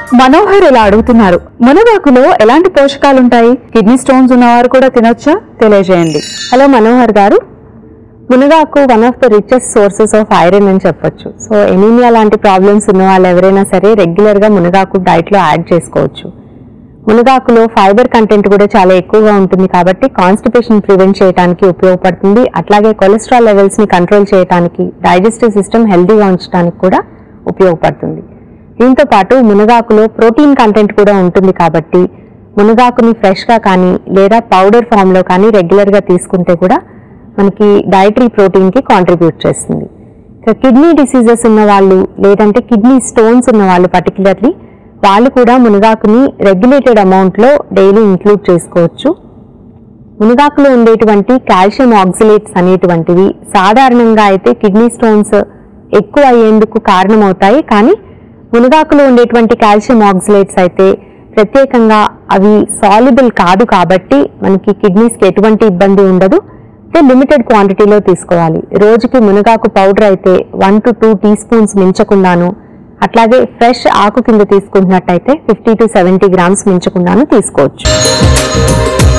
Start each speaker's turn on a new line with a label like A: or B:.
A: మనోహర్ ఇలా అడుగుతున్నారు మునగాకులో ఎలాంటి పోషకాలు ఉంటాయి కిడ్నీ స్టోన్స్ ఉన్నవారు కూడా తినొచ్చా తెలియజేయండి
B: హలో మనోహర్ గారు మునగాకు one of the richest sources of iron అని చెప్పొచ్చు సో ఎనీమియా లాంటి ప్రాబ్లమ్స్ ఉన్న వాళ్ళు ఎవరైనా సరే రెగ్యులర్ గా మునగాకు డైట్ లో యాడ్ చేసుకోవచ్చు మునగాకులో ఫైబర్ కంటెంట్ కూడా చాలా ఎక్కువగా ఉంటుంది కాబట్టి కాన్స్టిపేషన్ ప్రివెంట్ చేయడానికి ఉపయోగపడుతుంది అట్లాగే కొలెస్ట్రాల్ లెవెల్స్ ని కంట్రోల్ చేయడానికి డైజెస్టివ్ సిస్టమ్ హెల్తీగా ఉంచడానికి కూడా ఉపయోగపడుతుంది దీంతో పాటు మునగాకులో ప్రోటీన్ కంటెంట్ కూడా ఉంటుంది కాబట్టి మునగాకుని ఫ్రెష్ గా కానీ లేదా పౌడర్ ఫామ్ లో కానీ రెగ్యులర్ గా తీసుకుంటే కూడా మనకి డైటరీ ప్రోటీన్ కి కాంట్రిబ్యూట్ చేస్తుంది ఇక కిడ్నీ డిసీజెస్ ఉన్న వాళ్ళు లేదంటే కిడ్నీ స్టోన్స్ ఉన్న వాళ్ళు పర్టికులర్లీ వాళ్ళు కూడా మునగాకుని రెగ్యులేటెడ్ అమౌంట్ లో డైలీ ఇంక్లూడ్ చేసుకోవచ్చు మునగాకులో ఉండేటువంటి కాల్షియం ఆక్సిలేట్స్ అనేటువంటివి సాధారణంగా అయితే కిడ్నీ స్టోన్స్ ఎక్కువ అయ్యేందుకు కారణమవుతాయి కానీ మునగాకులో ఉండేటువంటి కాల్షియం ఆక్సిలేట్స్ అయితే ప్రత్యేకంగా అవి సాల్యుబుల్ కాదు కాబట్టి మనకి కిడ్నీస్కి ఎటువంటి ఇబ్బంది ఉండదు అయితే లిమిటెడ్ క్వాంటిటీలో తీసుకోవాలి రోజుకి మునగాకు పౌడర్ అయితే one to two teaspoons మించకుండాను అట్లాగే ఫ్రెష్ ఆకు కింద తీసుకుంటున్నట్టయితే ఫిఫ్టీ టు సెవెంటీ గ్రామ్స్ మించకుండాను తీసుకోవచ్చు